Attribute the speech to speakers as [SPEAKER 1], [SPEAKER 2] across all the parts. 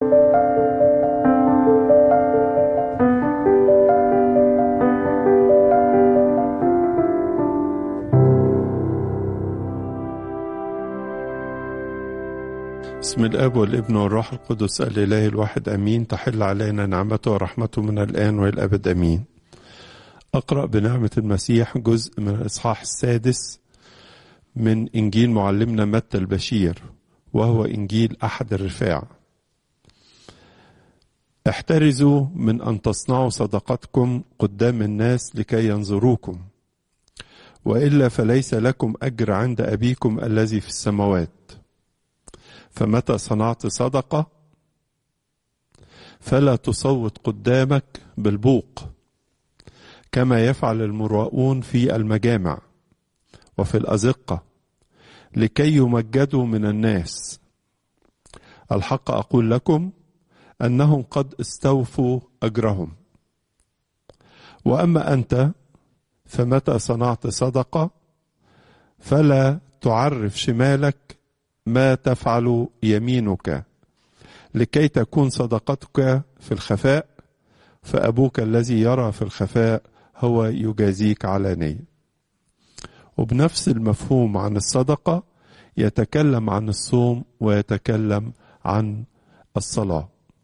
[SPEAKER 1] بسم الاب والابن والروح القدس الاله الواحد امين تحل علينا نعمته ورحمته من الان والى الابد امين اقرا بنعمه المسيح جزء من الاصحاح السادس من انجيل معلمنا متى البشير وهو انجيل احد الرفاع احترزوا من ان تصنعوا صدقتكم قدام الناس لكي ينظروكم والا فليس لكم اجر عند ابيكم الذي في السماوات فمتى صنعت صدقه فلا تصوت قدامك بالبوق كما يفعل المراؤون في المجامع وفي الازقه لكي يمجدوا من الناس الحق اقول لكم انهم قد استوفوا اجرهم واما انت فمتى صنعت صدقه فلا تعرف شمالك ما تفعل يمينك لكي تكون صدقتك في الخفاء فابوك الذي يرى في الخفاء هو يجازيك علانيه وبنفس المفهوم عن الصدقه يتكلم عن الصوم ويتكلم عن الصلاه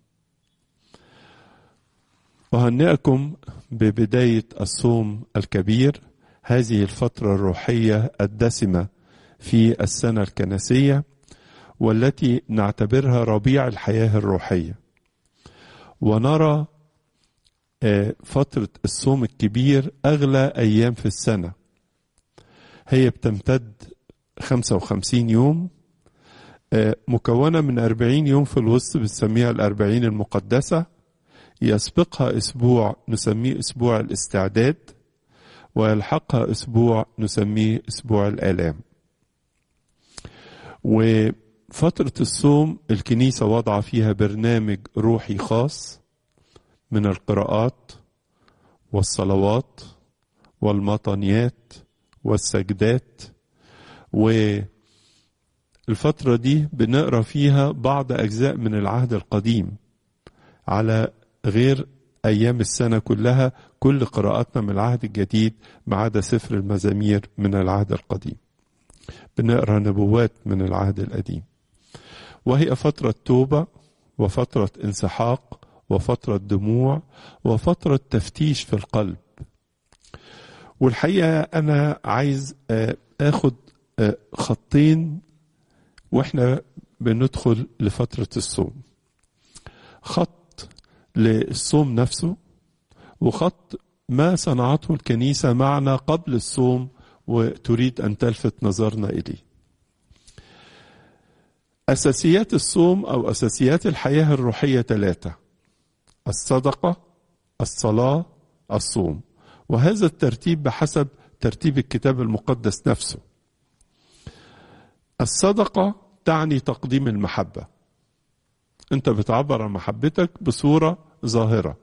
[SPEAKER 1] أهنئكم ببداية الصوم الكبير هذه الفترة الروحية الدسمة في السنة الكنسية والتي نعتبرها ربيع الحياة الروحية ونرى فترة الصوم الكبير أغلى أيام في السنة هي بتمتد 55 يوم مكونة من 40 يوم في الوسط بنسميها الأربعين المقدسة يسبقها أسبوع نسميه أسبوع الاستعداد ويلحقها أسبوع نسميه أسبوع الآلام وفترة الصوم الكنيسة وضع فيها برنامج روحي خاص من القراءات والصلوات والمطنيات والسجدات والفترة دي بنقرا فيها بعض أجزاء من العهد القديم على غير أيام السنة كلها كل قراءاتنا من العهد الجديد ما عدا سفر المزامير من العهد القديم بنقرا نبوات من العهد القديم وهي فترة توبة وفترة انسحاق وفترة دموع وفترة تفتيش في القلب والحقيقة أنا عايز آخد خطين وإحنا بندخل لفترة الصوم خط للصوم نفسه وخط ما صنعته الكنيسة معنا قبل الصوم وتريد أن تلفت نظرنا إليه أساسيات الصوم أو أساسيات الحياة الروحية ثلاثة الصدقة الصلاة الصوم وهذا الترتيب بحسب ترتيب الكتاب المقدس نفسه الصدقة تعني تقديم المحبة انت بتعبر عن محبتك بصورة ظاهرة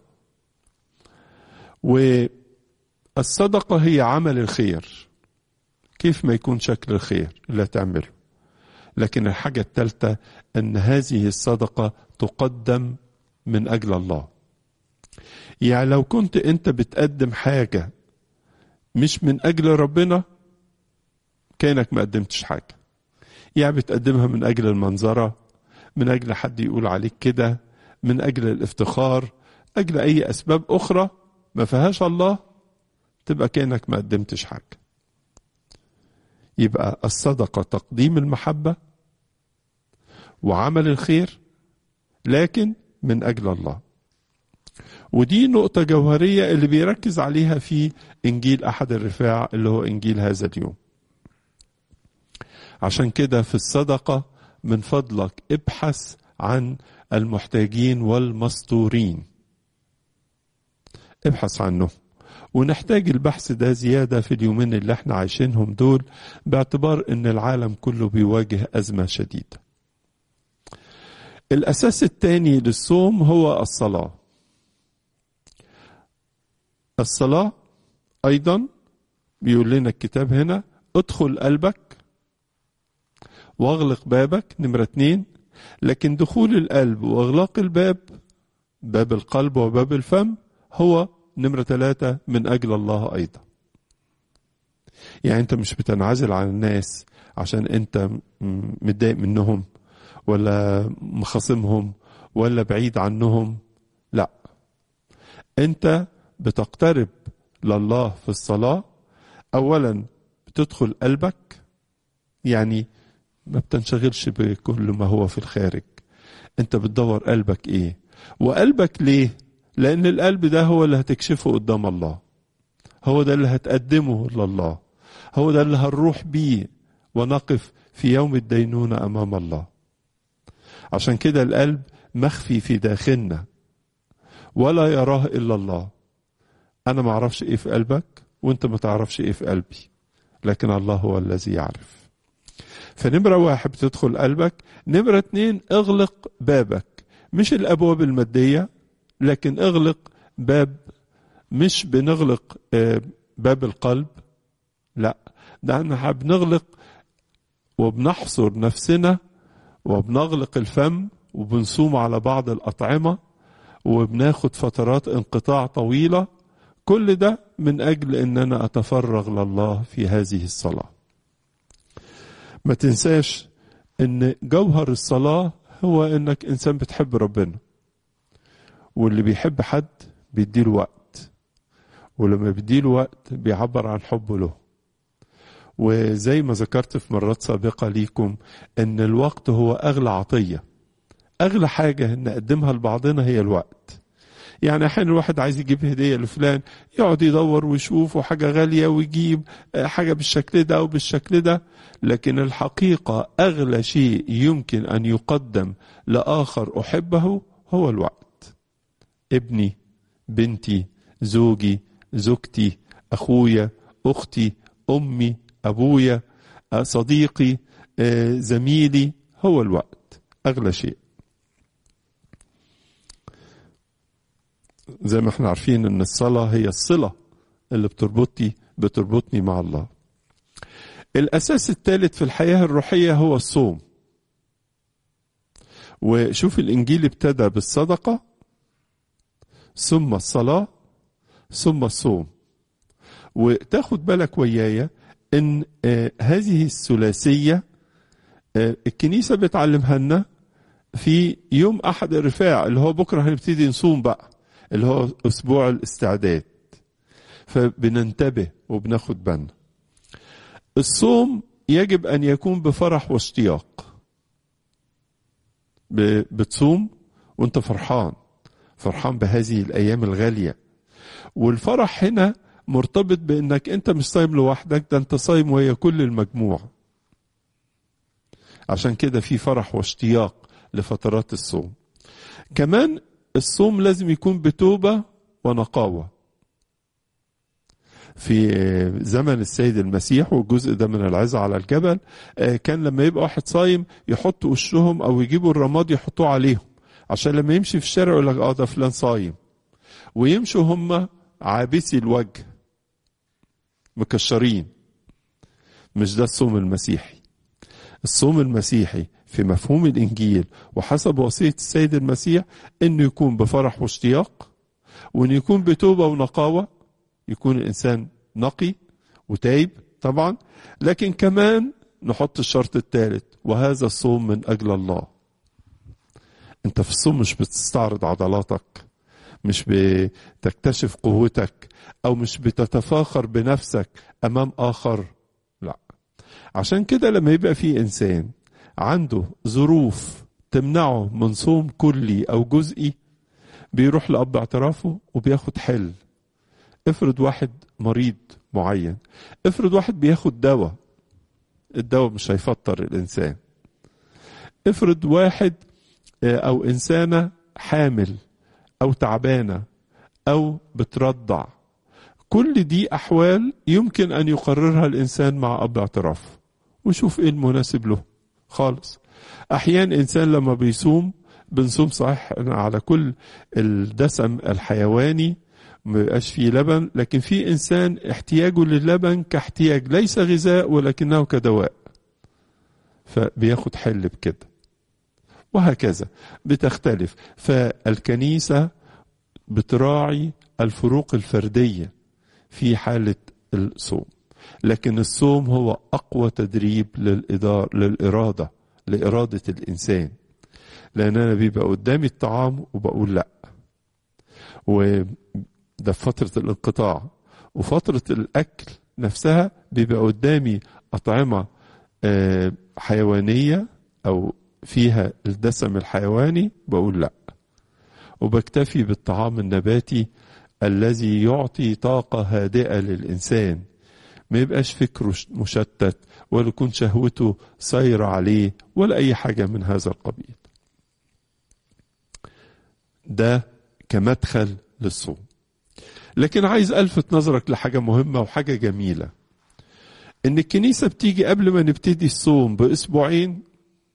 [SPEAKER 1] والصدقة هي عمل الخير كيف ما يكون شكل الخير اللي تعمله لكن الحاجة الثالثة أن هذه الصدقة تقدم من أجل الله يعني لو كنت أنت بتقدم حاجة مش من أجل ربنا كأنك ما قدمتش حاجة يعني بتقدمها من أجل المنظرة من أجل حد يقول عليك كده من أجل الافتخار أجل أي أسباب أخرى ما فيهاش الله تبقى كأنك ما قدمتش حاجة يبقى الصدقة تقديم المحبة وعمل الخير لكن من أجل الله ودي نقطة جوهرية اللي بيركز عليها في إنجيل أحد الرفاع اللي هو إنجيل هذا اليوم عشان كده في الصدقة من فضلك ابحث عن المحتاجين والمستورين ابحث عنهم ونحتاج البحث ده زيادة في اليومين اللي احنا عايشينهم دول باعتبار ان العالم كله بيواجه أزمة شديدة الأساس الثاني للصوم هو الصلاة الصلاة أيضا بيقول لنا الكتاب هنا ادخل قلبك واغلق بابك نمرة اتنين لكن دخول القلب واغلاق الباب باب القلب وباب الفم هو نمرة ثلاثة من أجل الله أيضا يعني أنت مش بتنعزل عن الناس عشان أنت متضايق منهم ولا مخاصمهم ولا بعيد عنهم لا أنت بتقترب لله في الصلاة أولا بتدخل قلبك يعني ما بتنشغلش بكل ما هو في الخارج انت بتدور قلبك ايه وقلبك ليه لان القلب ده هو اللي هتكشفه قدام الله هو ده اللي هتقدمه لله هو ده اللي هنروح بيه ونقف في يوم الدينونة أمام الله عشان كده القلب مخفي في داخلنا ولا يراه إلا الله أنا ما أعرفش إيه في قلبك وأنت ما تعرفش إيه في قلبي لكن الله هو الذي يعرف فنمرة واحد بتدخل قلبك نمرة اتنين اغلق بابك مش الأبواب المادية لكن اغلق باب مش بنغلق باب القلب لا ده احنا بنغلق وبنحصر نفسنا وبنغلق الفم وبنصوم على بعض الأطعمة وبناخد فترات انقطاع طويلة كل ده من أجل أن أنا أتفرغ لله في هذه الصلاة ما تنساش أن جوهر الصلاة هو أنك إنسان بتحب ربنا واللي بيحب حد بيديله وقت ولما بيديله وقت بيعبر عن حبه له وزي ما ذكرت في مرات سابقة ليكم ان الوقت هو اغلى عطية اغلى حاجة نقدمها لبعضنا هي الوقت يعني احيانا الواحد عايز يجيب هدية لفلان يقعد يدور ويشوف وحاجة غالية ويجيب حاجة بالشكل ده او بالشكل ده لكن الحقيقة اغلى شيء يمكن ان يقدم لاخر احبه هو الوقت ابني بنتي زوجي زوجتي اخويا اختي امي ابويا صديقي زميلي هو الوقت اغلى شيء زي ما احنا عارفين ان الصلاه هي الصله اللي بتربطني بتربطني مع الله الاساس الثالث في الحياه الروحيه هو الصوم وشوف الانجيل ابتدى بالصدقه ثم الصلاه ثم الصوم وتاخد بالك ويايا ان آه هذه الثلاثيه آه الكنيسه بتعلمها لنا في يوم احد الرفاع اللي هو بكره هنبتدي نصوم بقى اللي هو اسبوع الاستعداد فبننتبه وبناخد بالنا الصوم يجب ان يكون بفرح واشتياق بتصوم وانت فرحان فرحان بهذه الايام الغاليه والفرح هنا مرتبط بانك انت مش صايم لوحدك ده انت صايم وهي كل المجموعه عشان كده في فرح واشتياق لفترات الصوم كمان الصوم لازم يكون بتوبه ونقاوه في زمن السيد المسيح والجزء ده من العظة على الجبل كان لما يبقى واحد صايم يحط وشهم او يجيبوا الرماد يحطوه عليهم عشان لما يمشي في الشارع يقول لك اه ده فلان صايم ويمشوا هم عابسي الوجه مكشرين مش ده الصوم المسيحي الصوم المسيحي في مفهوم الانجيل وحسب وصيه السيد المسيح انه يكون بفرح واشتياق وانه يكون بتوبه ونقاوه يكون الانسان نقي وتايب طبعا لكن كمان نحط الشرط الثالث وهذا الصوم من اجل الله انت في الصوم مش بتستعرض عضلاتك مش بتكتشف قوتك او مش بتتفاخر بنفسك امام اخر لا عشان كده لما يبقى في انسان عنده ظروف تمنعه من صوم كلي او جزئي بيروح لاب اعترافه وبياخد حل افرض واحد مريض معين افرض واحد بياخد دواء الدواء مش هيفطر الانسان افرض واحد او انسانه حامل او تعبانه او بترضع كل دي احوال يمكن ان يقررها الانسان مع اب اعتراف ويشوف ايه المناسب له خالص احيانا انسان لما بيصوم بنصوم صحيح على كل الدسم الحيواني ما بيبقاش فيه لبن لكن في انسان احتياجه للبن كاحتياج ليس غذاء ولكنه كدواء فبياخد حل بكده وهكذا بتختلف فالكنيسة بتراعي الفروق الفردية في حالة الصوم لكن الصوم هو أقوى تدريب للإدار للإرادة لإرادة الإنسان لأن أنا بيبقى قدامي الطعام وبقول لأ وده في فترة الانقطاع وفترة الأكل نفسها بيبقى قدامي أطعمة حيوانية أو فيها الدسم الحيواني بقول لأ وبكتفي بالطعام النباتي الذي يعطي طاقة هادئة للإنسان ما يبقاش فكره مشتت ولا يكون شهوته سايرة عليه ولا أي حاجة من هذا القبيل ده كمدخل للصوم لكن عايز ألفت نظرك لحاجة مهمة وحاجة جميلة إن الكنيسة بتيجي قبل ما نبتدي الصوم بأسبوعين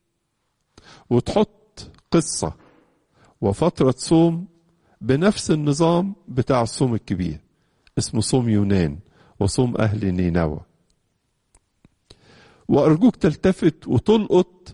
[SPEAKER 1] وتحط قصة وفترة صوم بنفس النظام بتاع الصوم الكبير اسمه صوم يونان وصوم أهل نينوى وأرجوك تلتفت وتلقط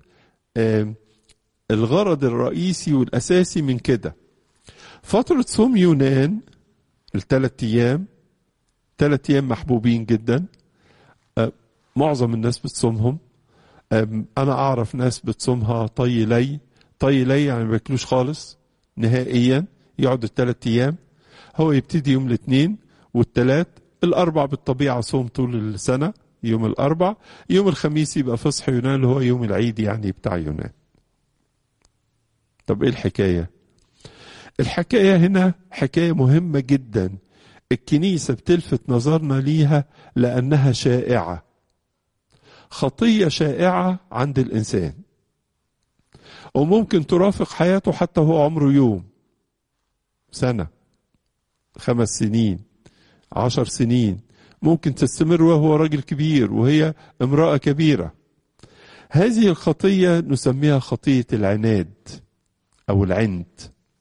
[SPEAKER 1] الغرض الرئيسي والأساسي من كده فترة صوم يونان الثلاث أيام ثلاث أيام محبوبين جدا معظم الناس بتصومهم أنا أعرف ناس بتصومها طي لي طي لي يعني ما بياكلوش خالص نهائيا يقعد الثلاث أيام هو يبتدي يوم الاثنين والثلاث الأربع بالطبيعة صوم طول السنة يوم الأربع يوم الخميس يبقى فصح يونان اللي هو يوم العيد يعني بتاع يونان طب ايه الحكاية الحكاية هنا حكاية مهمة جدا الكنيسة بتلفت نظرنا ليها لأنها شائعة خطية شائعة عند الإنسان وممكن ترافق حياته حتى هو عمره يوم سنة خمس سنين عشر سنين ممكن تستمر وهو راجل كبير وهي امرأة كبيرة هذه الخطية نسميها خطية العناد أو العند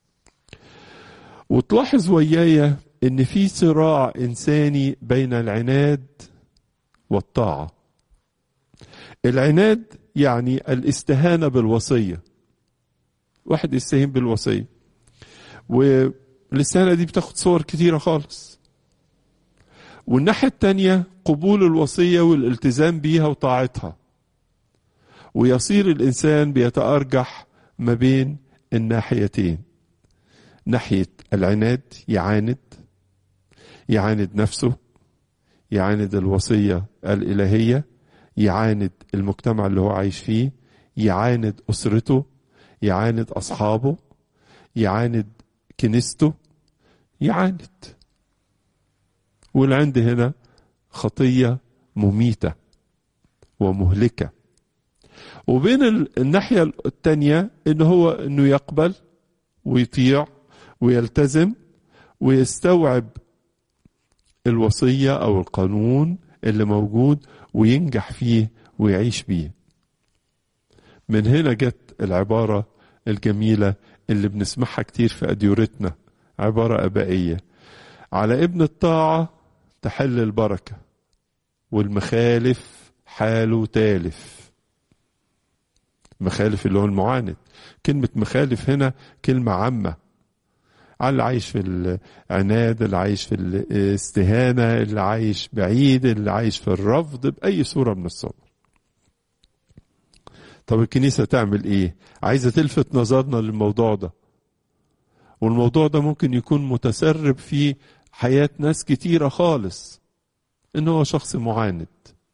[SPEAKER 1] وتلاحظ ويايا ان في صراع انساني بين العناد والطاعه العناد يعني الاستهانه بالوصيه واحد يستهين بالوصيه والاستهانه دي بتاخد صور كتيره خالص والناحيه التانيه قبول الوصيه والالتزام بيها وطاعتها ويصير الانسان بيتارجح ما بين الناحيتين ناحيه العناد يعاند يعاند نفسه يعاند الوصية الإلهية يعاند المجتمع اللي هو عايش فيه يعاند أسرته يعاند أصحابه يعاند كنيسته يعاند والعند هنا خطية مميتة ومهلكة وبين الناحية التانية إن هو إنه يقبل ويطيع ويلتزم ويستوعب الوصية أو القانون اللي موجود وينجح فيه ويعيش بيه من هنا جت العبارة الجميلة اللي بنسمعها كتير في أديورتنا عبارة أبائية على ابن الطاعة تحل البركة والمخالف حاله تالف مخالف اللي هو المعاند كلمة مخالف هنا كلمة عامة على اللي عايش في العناد اللي عايش في الاستهانة اللي عايش بعيد اللي عايش في الرفض بأي صورة من الصور طب الكنيسة تعمل ايه عايزة تلفت نظرنا للموضوع ده والموضوع ده ممكن يكون متسرب في حياة ناس كتيرة خالص ان هو شخص معاند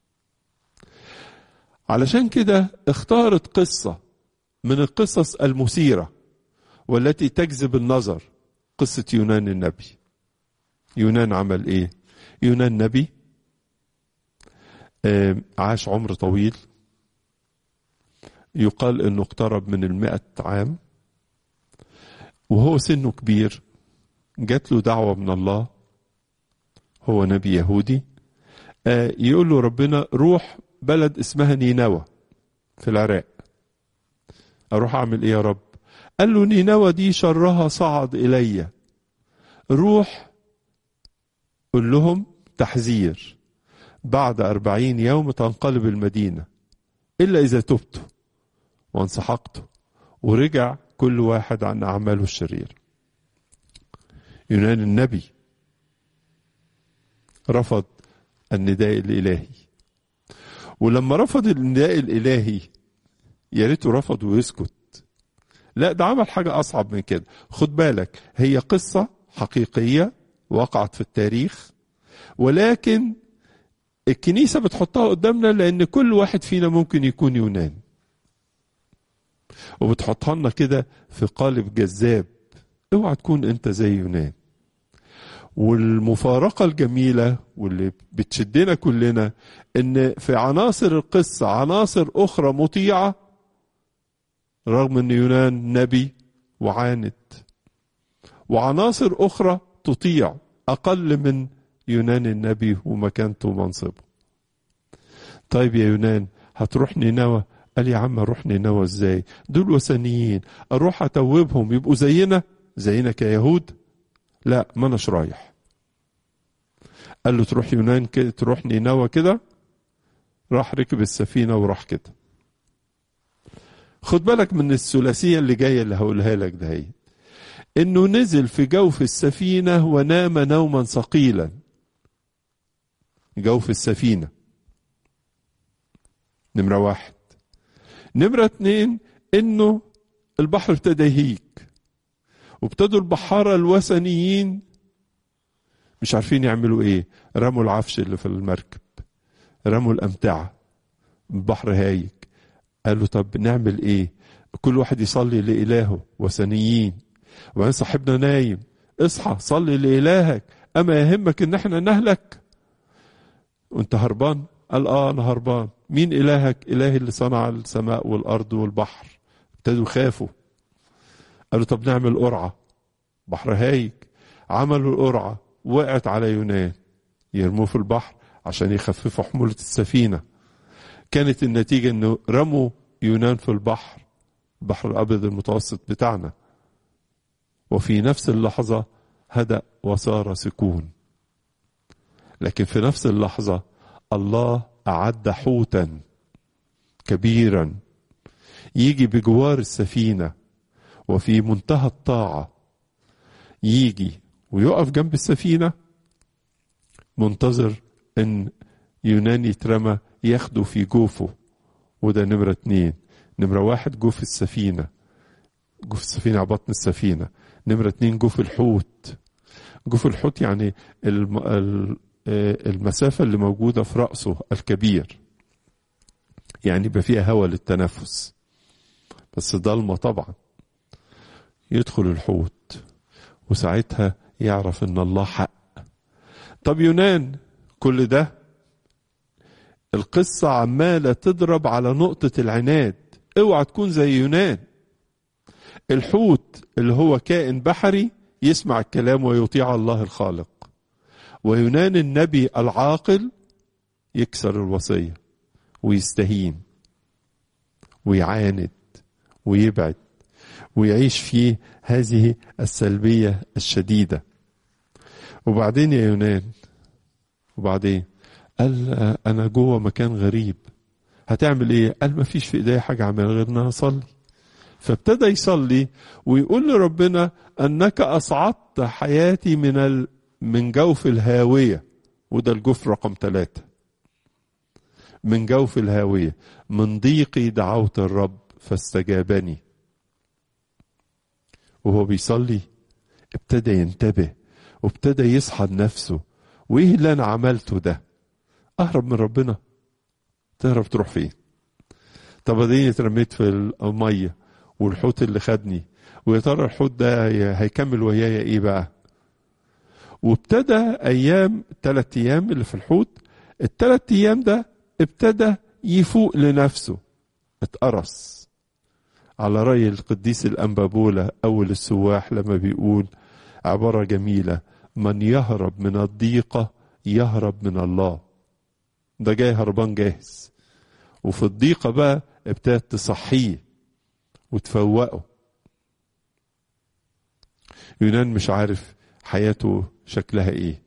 [SPEAKER 1] علشان كده اختارت قصة من القصص المثيرة والتي تجذب النظر قصة يونان النبي يونان عمل ايه يونان نبي عاش عمر طويل يقال انه اقترب من المئة عام وهو سنه كبير جات له دعوة من الله هو نبي يهودي يقول له ربنا روح بلد اسمها نينوى في العراق اروح اعمل ايه يا رب قال له نينوى دي شرها صعد إلي روح قل لهم تحذير بعد أربعين يوم تنقلب المدينة إلا إذا تبتوا وانسحقتوا ورجع كل واحد عن أعماله الشريرة يونان النبي رفض النداء الإلهي ولما رفض النداء الإلهي يا ريته رفض ويسكت لا ده عمل حاجة أصعب من كده خد بالك هي قصة حقيقية وقعت في التاريخ ولكن الكنيسة بتحطها قدامنا لأن كل واحد فينا ممكن يكون يونان وبتحطها لنا كده في قالب جذاب اوعى تكون انت زي يونان والمفارقة الجميلة واللي بتشدنا كلنا ان في عناصر القصة عناصر اخرى مطيعة رغم ان يونان نبي وعاند وعناصر اخرى تطيع اقل من يونان النبي ومكانته ومنصبه طيب يا يونان هتروح نينوى قال يا عم اروح نينوى ازاي دول وثنيين اروح اتوبهم يبقوا زينا زينا كيهود لا ما اناش رايح قال له تروح يونان كده تروح نينوى كده راح ركب السفينه وراح كده خد بالك من الثلاثيه اللي جايه اللي هقولها لك ده هي انه نزل في جوف السفينه ونام نوما ثقيلا جوف السفينه نمره واحد نمره اتنين انه البحر ابتدى يهيج وابتدوا البحارة الوثنيين مش عارفين يعملوا ايه رموا العفش اللي في المركب رموا الأمتعة البحر هايج قالوا طب نعمل ايه كل واحد يصلي لإلهه وثنيين وبعدين صاحبنا نايم اصحى صلي لإلهك أما يهمك إن احنا نهلك وانت هربان قال اه انا هربان مين إلهك إلهي اللي صنع السماء والأرض والبحر ابتدوا يخافوا قالوا طب نعمل قرعة بحر هايج عملوا القرعة وقعت على يونان يرموه في البحر عشان يخففوا حمولة السفينة كانت النتيجة انه رموا يونان في البحر البحر الأبيض المتوسط بتاعنا وفي نفس اللحظة هدأ وصار سكون لكن في نفس اللحظة الله أعد حوتا كبيرا يجي بجوار السفينه وفي منتهى الطاعة يجي ويقف جنب السفينة منتظر ان يونان يترمى ياخده في جوفه وده نمرة اتنين نمرة واحد جوف السفينة جوف السفينة على بطن السفينة نمرة اتنين جوف الحوت جوف الحوت يعني المسافة اللي موجودة في رأسه الكبير يعني يبقى فيها هواء للتنفس بس ضلمة طبعا يدخل الحوت وساعتها يعرف ان الله حق طب يونان كل ده القصة عمالة تضرب على نقطة العناد اوعى تكون زي يونان الحوت اللي هو كائن بحري يسمع الكلام ويطيع الله الخالق ويونان النبي العاقل يكسر الوصية ويستهين ويعاند ويبعد ويعيش في هذه السلبية الشديدة وبعدين يا يونان وبعدين قال أنا جوه مكان غريب هتعمل إيه؟ قال ما فيش في إيدي حاجة أعمل غير إن أصلي فابتدى يصلي ويقول لربنا أنك أصعدت حياتي من ال... من جوف الهاوية وده الجوف رقم ثلاثة من جوف الهاوية من ضيقي دعوت الرب فاستجابني وهو بيصلي ابتدى ينتبه وابتدى يصحى لنفسه وايه اللي انا عملته ده اهرب من ربنا تهرب تروح فين طب اديني اترميت في الميه والحوت اللي خدني ويا ترى الحوت ده هيكمل ويايا ايه بقى وابتدى ايام ثلاث ايام اللي في الحوت الثلاث ايام ده ابتدى يفوق لنفسه اتقرص على رأي القديس الأنبابولة أول السواح لما بيقول عبارة جميلة من يهرب من الضيقة يهرب من الله ده جاي هربان جاهز وفي الضيقة بقى ابتدت تصحيه وتفوقه يونان مش عارف حياته شكلها ايه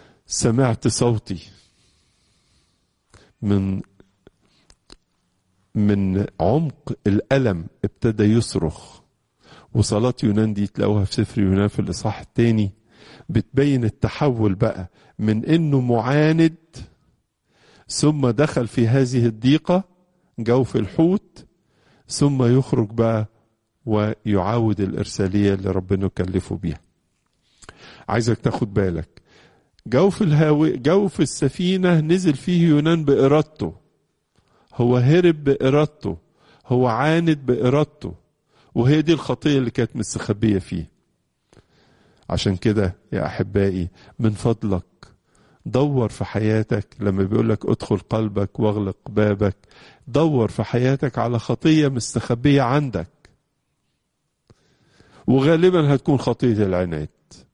[SPEAKER 1] سمعت صوتي من من عمق الألم ابتدى يصرخ وصلاة يونان دي تلاقوها في سفر يونان في الإصحاح الثاني بتبين التحول بقى من إنه معاند ثم دخل في هذه الضيقة جوف الحوت ثم يخرج بقى ويعاود الإرسالية اللي ربنا كلفه بيها عايزك تاخد بالك جوف الهاوي جوف السفينة نزل فيه يونان بإرادته هو هرب بإرادته هو عاند بإرادته وهي دي الخطية اللي كانت مستخبية فيه عشان كده يا أحبائي من فضلك دور في حياتك لما بيقولك ادخل قلبك واغلق بابك دور في حياتك على خطية مستخبية عندك وغالبا هتكون خطية العناد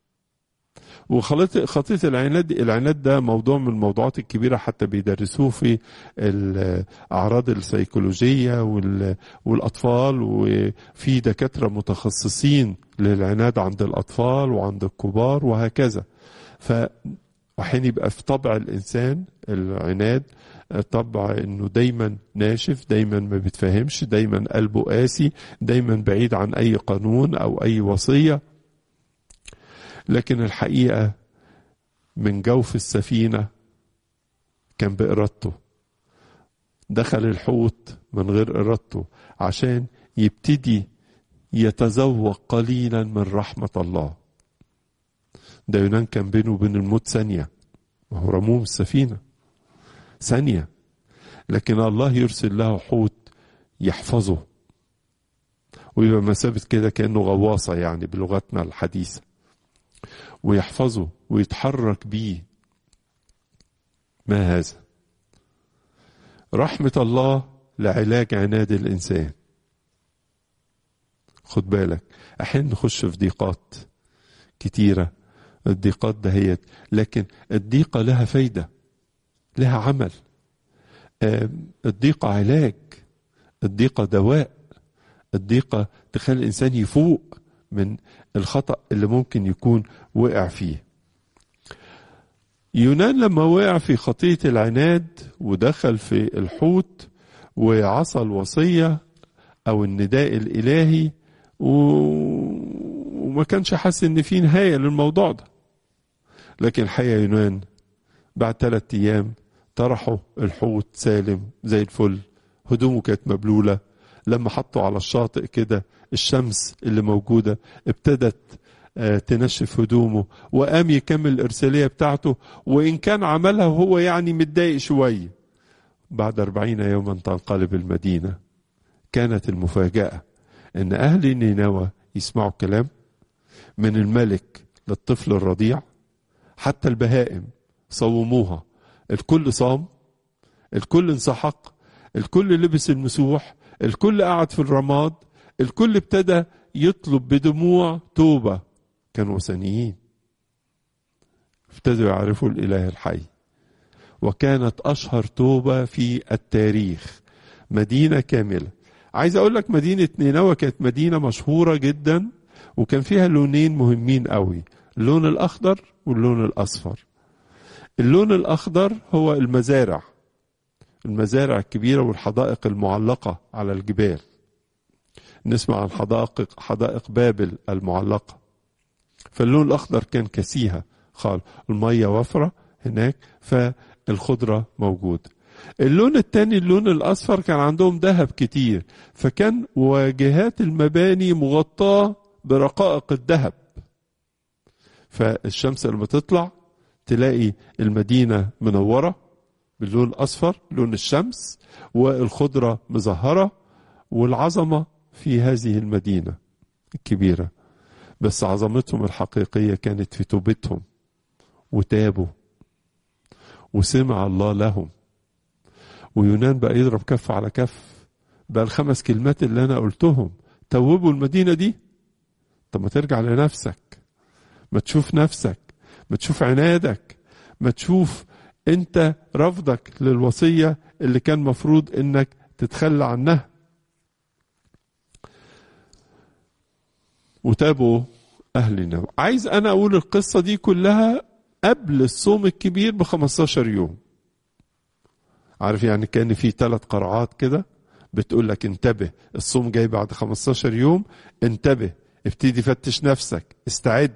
[SPEAKER 1] وخطية العناد دي العناد ده موضوع من الموضوعات الكبيرة حتى بيدرسوه في الأعراض السيكولوجية والأطفال وفي دكاترة متخصصين للعناد عند الأطفال وعند الكبار وهكذا ف وحين يبقى في طبع الإنسان العناد طبع انه دايما ناشف دايما ما بيتفهمش دايما قلبه قاسي دايما بعيد عن اي قانون او اي وصيه لكن الحقيقه من جوف السفينه كان بارادته دخل الحوت من غير ارادته عشان يبتدي يتذوق قليلا من رحمه الله ده يونان كان بينه وبين الموت ثانيه وهو رموم السفينه ثانية لكن الله يرسل له حوت يحفظه ويبقى مسافة كده كأنه غواصة يعني بلغتنا الحديثة ويحفظه ويتحرك بيه ما هذا رحمة الله لعلاج عناد الإنسان خد بالك أحيانا نخش في ضيقات كتيرة الضيقات دهيت لكن الضيقة لها فايده لها عمل الضيقة علاج الضيقة دواء الضيقة تخلي الإنسان يفوق من الخطأ اللي ممكن يكون وقع فيه يونان لما وقع في خطية العناد ودخل في الحوت وعصى الوصية أو النداء الإلهي وما كانش حاسس إن في نهاية للموضوع ده لكن الحقيقة يونان بعد ثلاثة أيام طرحوا الحوت سالم زي الفل هدومه كانت مبلولة لما حطوا على الشاطئ كده الشمس اللي موجودة ابتدت تنشف هدومه وقام يكمل الإرسالية بتاعته وإن كان عملها وهو يعني متضايق شوية بعد أربعين يوما تنقلب المدينة كانت المفاجأة أن أهل نينوى يسمعوا الكلام من الملك للطفل الرضيع حتى البهائم صوموها الكل صام الكل انسحق الكل لبس المسوح الكل قعد في الرماد الكل ابتدى يطلب بدموع توبة كانوا وثنيين ابتدوا يعرفوا الإله الحي وكانت أشهر توبة في التاريخ مدينة كاملة عايز أقول لك مدينة نينوى كانت مدينة مشهورة جدا وكان فيها لونين مهمين قوي اللون الأخضر واللون الأصفر اللون الأخضر هو المزارع المزارع الكبيرة والحدائق المعلقة على الجبال نسمع عن حدائق حدائق بابل المعلقة فاللون الأخضر كان كسيها خال المية وفرة هناك فالخضرة موجود اللون الثاني اللون الأصفر كان عندهم ذهب كتير فكان واجهات المباني مغطاة برقائق الذهب فالشمس لما تطلع تلاقي المدينة منورة باللون الأصفر لون الشمس والخضرة مزهرة والعظمة في هذه المدينة الكبيرة بس عظمتهم الحقيقية كانت في توبتهم وتابوا وسمع الله لهم ويونان بقى يضرب كف على كف بقى الخمس كلمات اللي أنا قلتهم توبوا المدينة دي طب ما ترجع لنفسك ما تشوف نفسك ما تشوف عنادك ما تشوف انت رفضك للوصية اللي كان مفروض انك تتخلى عنها وتابوا اهلنا عايز انا اقول القصة دي كلها قبل الصوم الكبير ب 15 يوم عارف يعني كان في ثلاث قرعات كده بتقول لك انتبه الصوم جاي بعد 15 يوم انتبه ابتدي فتش نفسك استعد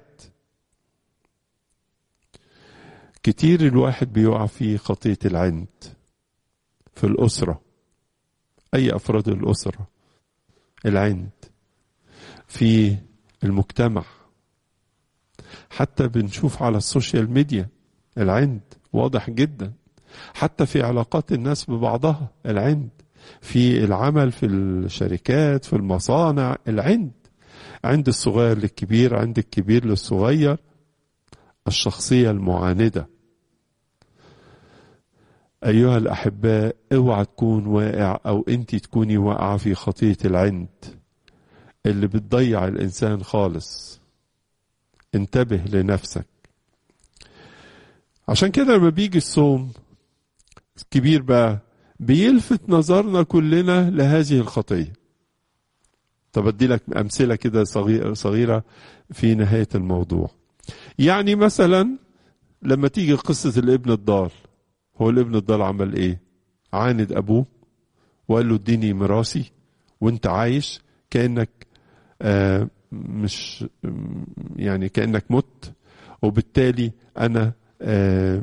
[SPEAKER 1] كتير الواحد بيقع في خطية العند في الأسرة أي أفراد الأسرة العند في المجتمع حتى بنشوف على السوشيال ميديا العند واضح جدا حتى في علاقات الناس ببعضها العند في العمل في الشركات في المصانع العند عند الصغير للكبير عند الكبير للصغير الشخصية المعاندة أيها الأحباء اوعى تكون واقع أو أنت تكوني واقعة في خطية العند اللي بتضيع الإنسان خالص انتبه لنفسك عشان كده لما بيجي الصوم كبير بقى بيلفت نظرنا كلنا لهذه الخطية طب ادي لك امثله كده صغيره صغيره في نهايه الموضوع يعني مثلا لما تيجي قصه الابن الضال هو الابن الضال عمل ايه عاند ابوه وقال له اديني ميراثي وانت عايش كانك آه مش يعني كانك مت وبالتالي انا آه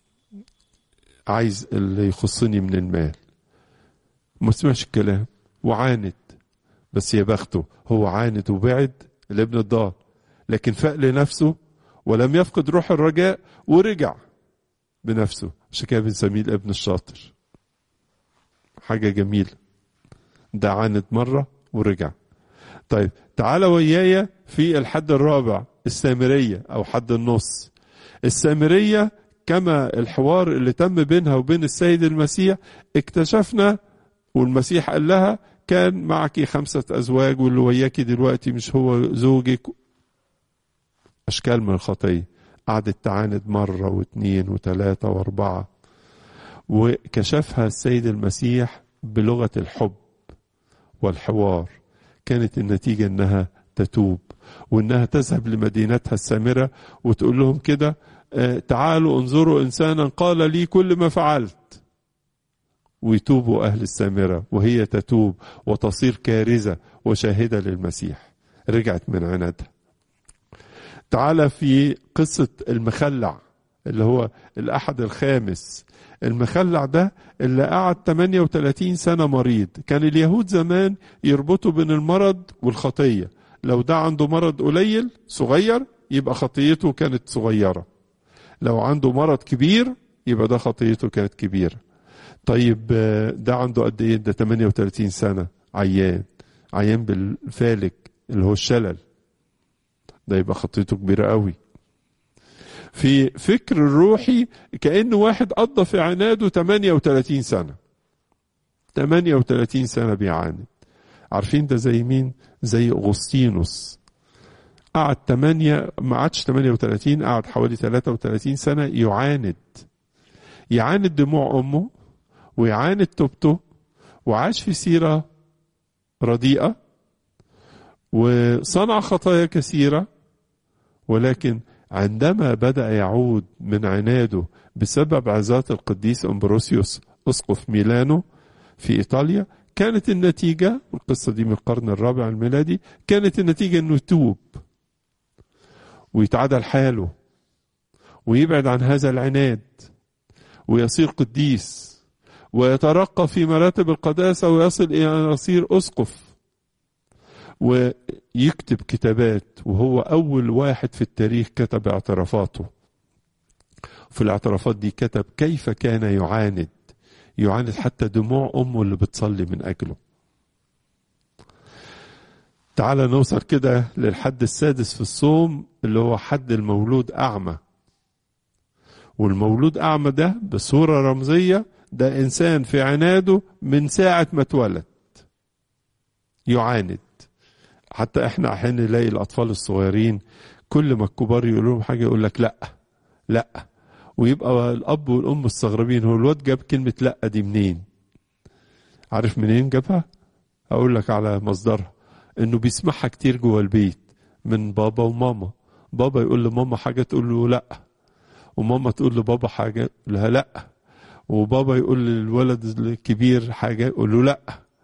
[SPEAKER 1] عايز اللي يخصني من المال ما سمعش الكلام وعاند بس يا بخته هو عاند وبعد الابن الضال لكن فاق لنفسه ولم يفقد روح الرجاء ورجع بنفسه عشان كده بنسميه الابن الشاطر حاجة جميلة ده عاند مرة ورجع طيب تعالى ويايا في الحد الرابع السامرية أو حد النص السامرية كما الحوار اللي تم بينها وبين السيد المسيح اكتشفنا والمسيح قال لها كان معك خمسة أزواج واللي وياكي دلوقتي مش هو زوجك أشكال من الخطية قعدت تعاند مرة واثنين وثلاثة وأربعة وكشفها السيد المسيح بلغة الحب والحوار كانت النتيجة إنها تتوب وإنها تذهب لمدينتها السامرة وتقول لهم كده تعالوا انظروا إنسانا قال لي كل ما فعلت ويتوبوا أهل السامرة وهي تتوب وتصير كارزة وشاهدة للمسيح رجعت من عنادها تعالى في قصة المخلع اللي هو الأحد الخامس المخلع ده اللي قعد 38 سنة مريض كان اليهود زمان يربطوا بين المرض والخطية لو ده عنده مرض قليل صغير يبقى خطيته كانت صغيرة لو عنده مرض كبير يبقى ده خطيته كانت كبيرة طيب ده عنده قد ايه ده 38 سنة عيان عيان بالفالك اللي هو الشلل ده يبقى خطيته كبيرة قوي في فكر الروحي كأنه واحد قضى في عناده 38 سنة 38 سنة بيعاند عارفين ده زي مين زي أغسطينوس قعد 8 ما قعدش 38 قعد حوالي 33 سنة يعاند يعاند دموع أمه ويعاند توبته وعاش في سيرة رديئة وصنع خطايا كثيرة ولكن عندما بدأ يعود من عناده بسبب عظات القديس أمبروسيوس أسقف ميلانو في إيطاليا كانت النتيجة القصة دي من القرن الرابع الميلادي كانت النتيجة أنه يتوب ويتعدل حاله ويبعد عن هذا العناد ويصير قديس ويترقى في مراتب القداسة ويصل إلى أن يصير أسقف ويكتب كتابات وهو أول واحد في التاريخ كتب اعترافاته في الاعترافات دي كتب كيف كان يعاند يعاند حتى دموع أمه اللي بتصلي من أجله تعال نوصل كده للحد السادس في الصوم اللي هو حد المولود أعمى والمولود أعمى ده بصورة رمزية ده إنسان في عناده من ساعة ما اتولد يعاند حتى احنا احيانا نلاقي الاطفال الصغيرين كل ما الكبار يقولوا لهم حاجه يقول لك لا لا ويبقى الاب والام مستغربين هو الواد جاب كلمه لا دي منين عارف منين جابها اقول لك على مصدرها انه بيسمعها كتير جوه البيت من بابا وماما بابا يقول لماما حاجه تقول له لا وماما تقول لبابا حاجه يقول لها لا وبابا يقول للولد الكبير حاجه يقول له لا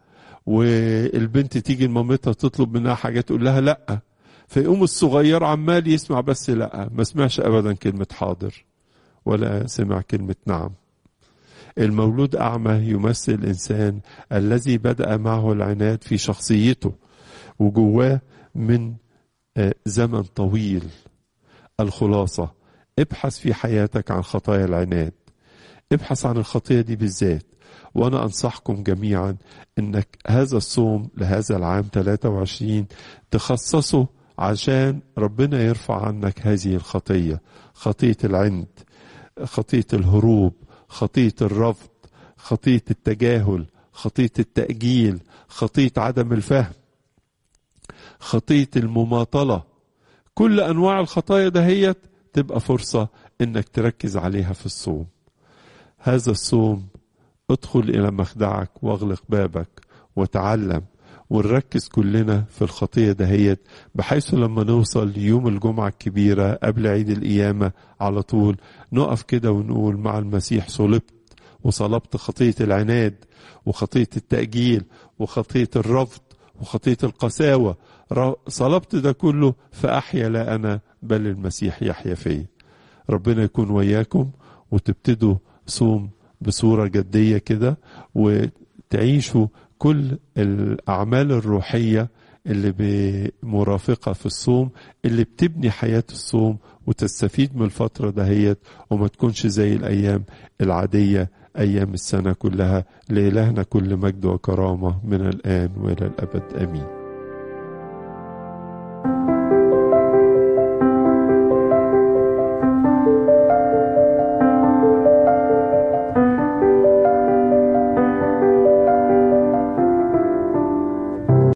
[SPEAKER 1] والبنت تيجي لمامتها تطلب منها حاجة تقول لها لأ فيقوم الصغير عمال يسمع بس لأ ما سمعش أبدا كلمة حاضر ولا سمع كلمة نعم المولود أعمى يمثل الإنسان الذي بدأ معه العناد في شخصيته وجواه من زمن طويل الخلاصة ابحث في حياتك عن خطايا العناد ابحث عن الخطية دي بالذات وأنا أنصحكم جميعا أنك هذا الصوم لهذا العام 23 تخصصه عشان ربنا يرفع عنك هذه الخطية خطية العند خطية الهروب خطية الرفض خطية التجاهل خطية التأجيل خطية عدم الفهم خطية المماطلة كل أنواع الخطايا دهيت تبقى فرصة إنك تركز عليها في الصوم هذا الصوم ادخل إلى مخدعك واغلق بابك وتعلم ونركز كلنا في الخطية دهيت بحيث لما نوصل ليوم الجمعة الكبيرة قبل عيد القيامة على طول نقف كده ونقول مع المسيح صلبت وصلبت خطية العناد وخطية التأجيل وخطية الرفض وخطية القساوة صلبت ده كله فأحيا لا أنا بل المسيح يحيا فيا ربنا يكون وياكم وتبتدوا صوم بصورة جدية كده وتعيشوا كل الأعمال الروحية اللي بمرافقة في الصوم اللي بتبني حياة الصوم وتستفيد من الفترة دهيت وما تكونش زي الأيام العادية أيام السنة كلها لإلهنا كل مجد وكرامة من الآن وإلى الأبد آمين